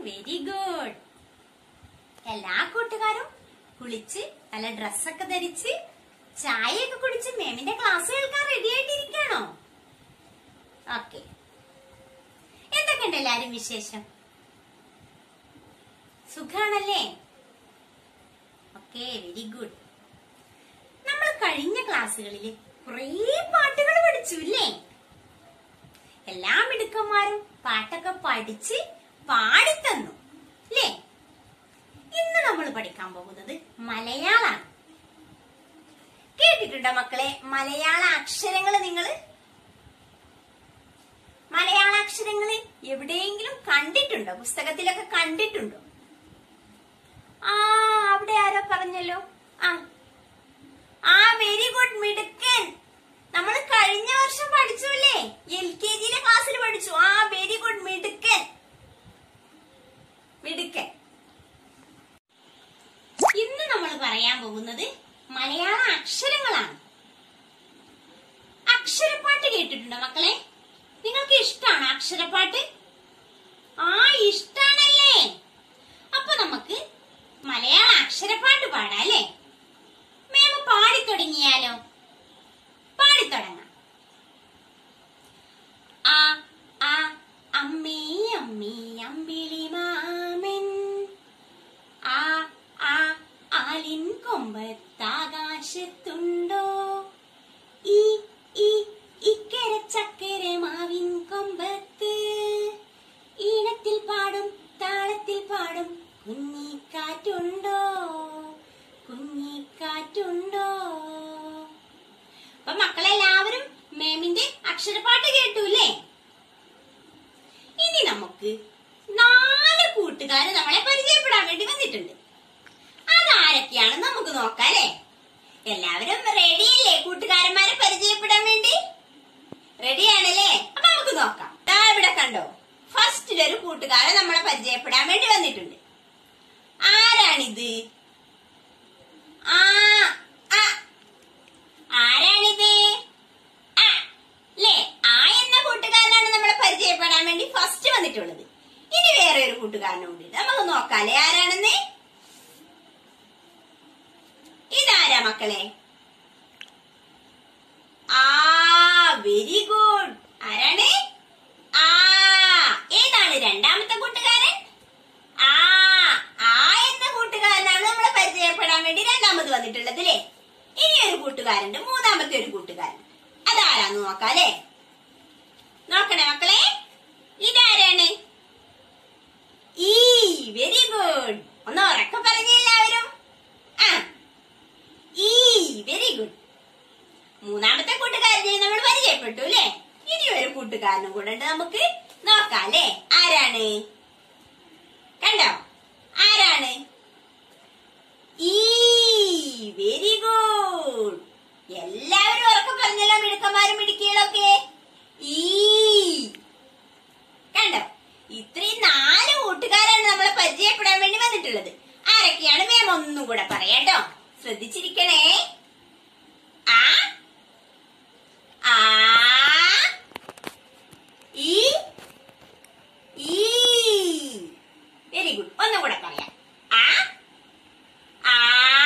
Very good എല്ലാ കൂട്ടുകാരും കുളിച്ച് നല്ല ഡ്രസ്സൊക്കെ ധരിച്ച് ചായയൊക്കെ കുടിച്ച് മേമിന്റെ ക്ലാസ് കേൾക്കാൻ റെഡി ആയിട്ടിരിക്കാണോ ഓക്കെ എന്തൊക്കെയുണ്ട് എല്ലാരും വിശേഷം സുഖാണല്ലേ ഓക്കെ വെരി ഗുഡ് നമ്മൾ കഴിഞ്ഞ ക്ലാസ്സുകളിൽ കുറേ പാട്ടുകൾ പഠിച്ചു ഇല്ലേ എല്ലാ മിടുക്കന്മാരും പാട്ടൊക്കെ പഠിച്ച് പാടിത്തന്നു അല്ലേ ഇന്ന് നമ്മൾ പഠിക്കാൻ പോകുന്നത് മലയാളാണ് കേട്ടിട്ടുണ്ടോ മക്കളെ മലയാള അക്ഷരങ്ങൾ നിങ്ങൾ മലയാള അക്ഷരങ്ങൾ എവിടെയെങ്കിലും കണ്ടിട്ടുണ്ടോ പുസ്തകത്തിലൊക്കെ കണ്ടിട്ടുണ്ടോ ആ അവിടെ ആരോ പറഞ്ഞല്ലോ ആ ആ വെരി ഗുഡ് മിടുക്കൻ നമ്മൾ കഴിഞ്ഞ വർഷം പഠിച്ചു അല്ലേ എൽ കെ ജിയിലെ ക്ലാസ്സിൽ പഠിച്ചു ആ വെരി ഗുഡ് മിടുക്കൻ മിടുക്കൻ ഇന്ന് നമ്മൾ പറയാൻ പോകുന്നത് മലയാള അക്ഷരങ്ങളാണ് അക്ഷരപ്പാട്ട് കേട്ടിട്ടുണ്ടോ മക്കളെ നിങ്ങൾക്ക് ഇഷ്ടമാണ് അക്ഷരപ്പാട്ട് ആ ഇഷ്ടാണല്ലേ അപ്പൊ നമുക്ക് മലയാള അക്ഷരപ്പാട്ട് പാടാം അല്ലേ മേമ പാടി തുടങ്ങിയാലോ പാടി തുടങ്ങാം ആ ആ അമ്മേ അമ്മേ അമ്പിളി മാമൻ ആ ആ ആലിൻ കൊമ്പത്താകാശത്തുണ്ടോ ഈ ഈ ഇക്കര ചക്കര മാവിൻ കൊമ്പത്ത് ഈണത്തിൽ പാടും താളത്തിൽ പാടും കുഞ്ഞിക്കാറ്റുണ്ടോ കുഞ്ഞിക്കാറ്റുണ്ടോ അപ്പൊ മക്കളെല്ലാവരും മേമിന്റെ അക്ഷരപ്പാട്ട് കേട്ടൂല്ലേ ഇനി നമുക്ക് നാല് കൂട്ടുകാര് നമ്മളെ പരിചയപ്പെടാൻ വേണ്ടി വന്നിട്ടുണ്ട് അതാരൊക്കെയാണെന്ന് നമുക്ക് നോക്കാം അല്ലേ എല്ലാവരും റെഡിയല്ലേ കൂട്ടുകാരന്മാരെ പരിചയപ്പെടാൻ വേണ്ടി റെഡിയാണല്ലേ അപ്പൊ നമുക്ക് നോക്കാം ദാ ഇവിടെ കണ്ടോ ഫസ്റ്റിലൊരു കൂട്ടുകാരൻ നമ്മളെ പരിചയപ്പെടാൻ വേണ്ടി വന്നിട്ടുണ്ട് ആരാണിത് ആ ആ ആരാണിത് ആ ല്ലേ ആ എന്ന കൂട്ടുകാരനാണ് നമ്മളെ പരിചയപ്പെടാൻ വേണ്ടി ഫസ്റ്റ് വന്നിട്ടുള്ളത് ഇനി വേറെ ഒരു കൂട്ടുകാരനും കൂടി ഉണ്ട്. നമുക്ക് നോക്കാല്ലേ ആരാണെന്ന് ഇതാരാ മക്കളെ ആ വെരി ഗുഡ് ആരാണ് ആ ഏതാണ് രണ്ടാമത്തെ കൂട്ടുകാരൻ ആ ആ എന്ന കൂട്ടുകാരനാണ് നമ്മളെ പരിചയപ്പെടാൻ വേണ്ടി രണ്ടാമത് വന്നിട്ടുള്ളത് അല്ലേ ഇനി ഒരു കൂട്ടുകാരുണ്ട് മൂന്നാമത്തെ ഒരു കൂട്ടുകാരൻ അതാരാന്ന് നോക്കാം അല്ലേ നോക്കണേ മക്കളെ ഇതാരാണ് ഈ വെരി ഗുഡ് ഒന്ന് ഉറക്കെ പറഞ്ഞേ എല്ലാവരും ആ ഈ വെരി ഗുഡ് മൂന്നാമത്തെ കൂട്ടുകാരനെ നമ്മൾ പരിചയപ്പെട്ടു അല്ലേ ഇനി ഒരു കൂട്ടുകാരനും കൂടെ ഉണ്ട് നമുക്ക് നോക്കാം അല്ലേ ആരാണ് കണ്ടോ ആരാണ് ഈ വെരി ഗുഡ് എല്ലാവരും ഉറക്കെ പറഞ്ഞല്ലോ മിടുക്കന്മാരും മിടുക്കികളൊക്കെ ഈ കണ്ടോ ഇത്രയും നാല് കൂട്ടുകാരാണ് നമ്മളെ പരിചയപ്പെടാൻ വേണ്ടി വന്നിട്ടുള്ളത് ആരൊക്കെയാണ് മേം ഒന്നും കൂടെ പറയാട്ടോ ശ്രദ്ധിച്ചിരിക്കണേ ആ ആ ഈ ഈ വെരി ഗുഡ് ഒന്നും കൂടെ പറയാം ആ ആ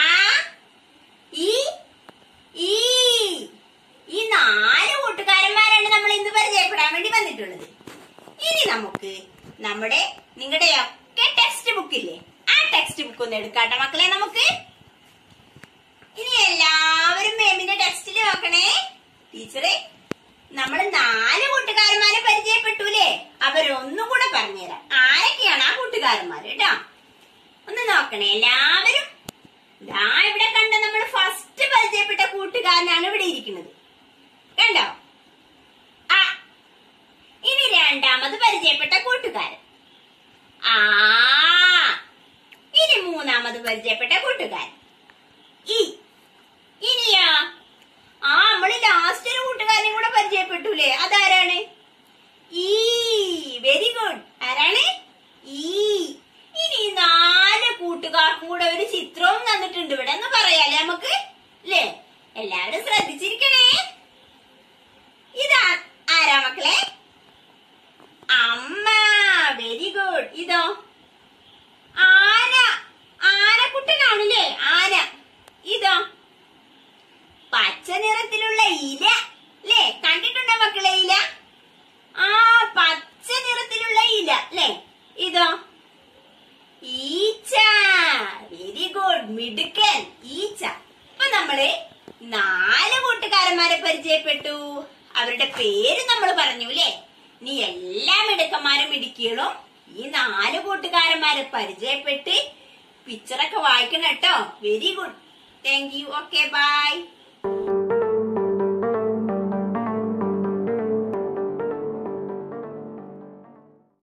ഈ ഈ ഈ നാല് കൂട്ടുകാരന്മാരാണ് നമ്മൾ ഇന്ന് പരിചയപ്പെടാൻ വേണ്ടി വന്നിട്ടുള്ളത് ഇനി നമുക്ക് നമ്മുടെ നിങ്ങളുടെ ഒക്കെ ടെക്സ്റ്റ് ബുക്ക് ഇല്ലേ ആ ടെക്സ്റ്റ് ബുക്ക് ഒന്ന് എടുക്കാട്ടെ മക്കളെ നമുക്ക് ഇനി എല്ലാവരും മേമിന്റെ ടെക്സ്റ്റിൽ നോക്കണേ ടീച്ചറെ നമ്മൾ നാല് കൂട്ടുകാരന്മാരെ പരിചയപ്പെട്ടൂലേ അവരൊന്നും കൂടെ പറഞ്ഞുതരാം ആരൊക്കെയാണ് ആ കൂട്ടുകാരന്മാര് കേട്ടോ ഒന്ന് നോക്കണേ എല്ലാവരും ദാ ഇവിടെ കണ്ട നമ്മൾ ഫസ്റ്റ് പരിചയപ്പെട്ട കൂട്ടുകാരനാണ് ഇവിടെ ഇരിക്കുന്നത് കണ്ടോ ആ ഇനി രണ്ടാമത് പരിചയപ്പെട്ട കൂട്ടുകാരൻ ആ ഇനി മൂന്നാമത് പരിചയപ്പെട്ട കൂട്ടുകാരൻ ഈ ഇനിയാ ആ നമ്മള് ലാസ്റ്റ് ഒരു കൂട്ടുകാരനെ കൂടെ പരിചയപ്പെട്ടൂലേ അതാരാണ് ഈ വെരി ഗുഡ് ആരാണ് ഈ ഇനി ഈ നാല് കൂട്ടുകാർക്കും കൂടെ ഒരു ചിത്രവും തന്നിട്ടുണ്ട് ഇവിടെ എന്ന് പറയാലേ നമുക്ക് അല്ലേ എല്ലാവരും ശ്രദ്ധിച്ചിരിക്കണേ ഇതാ ആരാ മക്കളെ അമ്മ വെരി ഗുഡ് ഇതോ അല്ലേ ഇതോ ഈച്ച വെരി ഗുഡ് മിടുക്കൻ ഈച്ച അപ്പൊ നമ്മള് നാല് കൂട്ടുകാരന്മാരെ പരിചയപ്പെട്ടു അവരുടെ പേര് നമ്മൾ പറഞ്ഞു അല്ലേ നീ എല്ലാ മിടുക്കന്മാരും മിടുക്കികളും ഈ നാല് കൂട്ടുകാരന്മാരെ പരിചയപ്പെട്ട് പിക്ചറൊക്കെ വായിക്കണം കേട്ടോ very good thank you okay by